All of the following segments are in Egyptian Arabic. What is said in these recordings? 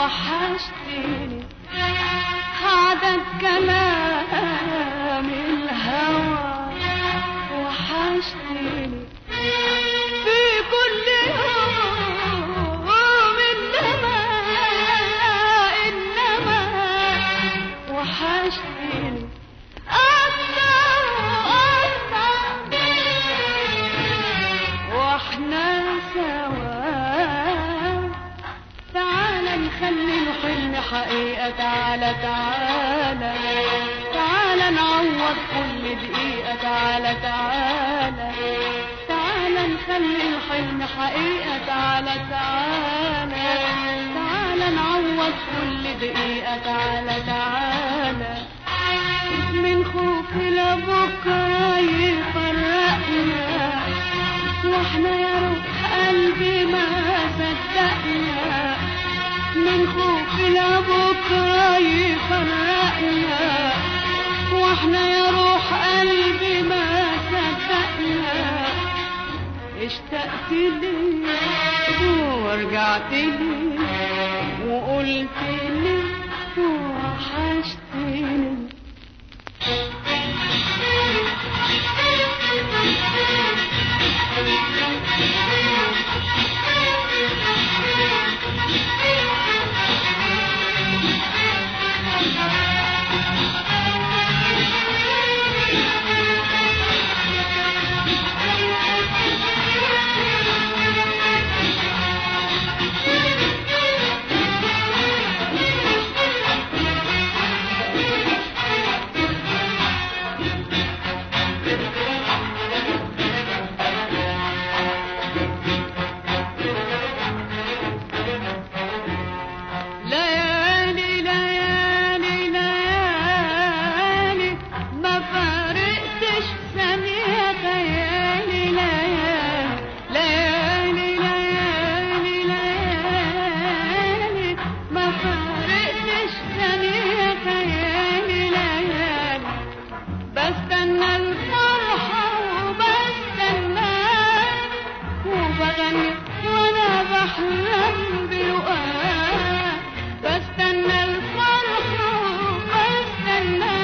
وحشتني عدد كلام الهوى وحشتني في كل يوم إنما إنما وحشتني أكتر أكتر واحنا سوا تعالى نخلي الحلم حقيقة تعالى تعالى تعالى نعوض كل دقيقة تعالى تعالى تعالى نخلي الحلم حقيقة تعالى تعالى تعالى نعوض كل دقيقة تعالى تعالى من خوف لبكرة يفرقنا واحنا يا روح قلبي ما صدقنا من خوف لبكرة يفرقنا واحنا يا روح قلبي ما صدقنا اشتقت لي ورجعت لي وقلت لي وحشتني ليالي ليالي ليالي ما فارقتش ثانية خيالي ليالي ليالي ليالي ليالي ما فارقتش ثانية خيالي ليالي بستنى الفرحة وبستنى وبغني وانا بحلم بلقاك بستنى الفرحة وبستنى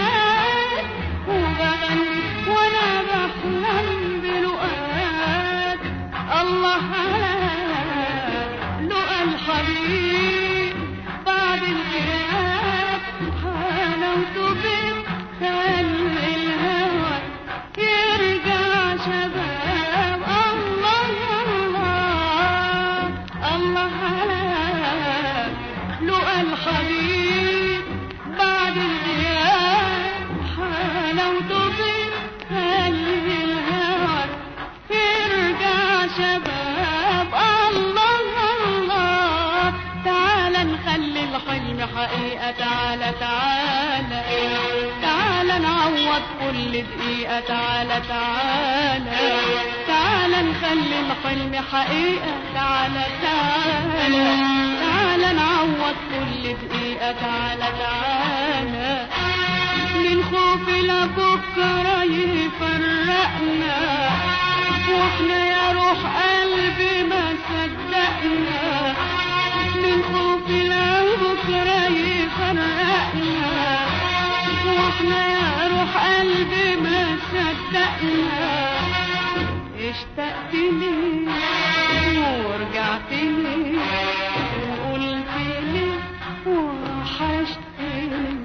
وبغني وانا بحلم بلقاك الله على لقى الحبيب بعد الغياب حلاوته بك خلي الهوى يرجع شباب الله الله الله على لقى الحبيب بعد الغياب حلاوته بك خلي الهوى يرجع شباب الله الله تعالى نخلي الحلم حقيقة تعالى تعالى تعالى نعوض كل دقيقة تعالى تعالى تعالى نخلي الحلم حقيقة تعالى تعالى تعالى نعوض كل دقيقة تعالى تعالى من خوف لبكرة يفرقنا واحنا يا روح قلبي ما صدقنا من خوف لبكرة يفرقنا واحنا يا روح قلبي ما صدقنا اشتقت لي ورجعت لي وقلت لي وحشتني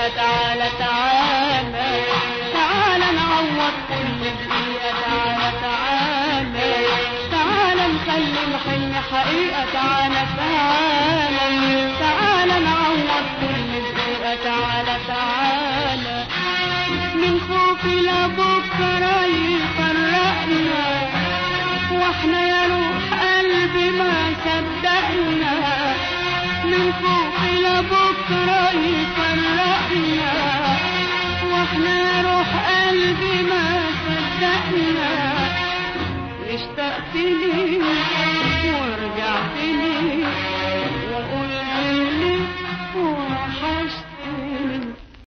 دقيقة تعالى تعالى تعالى نعوض كل دقيقة تعالى تعالى تعالى نخلي الحلم حقيقة تعالى تعالى تعالى نعوض كل دقيقة تعالى تعالى من خوفي لابد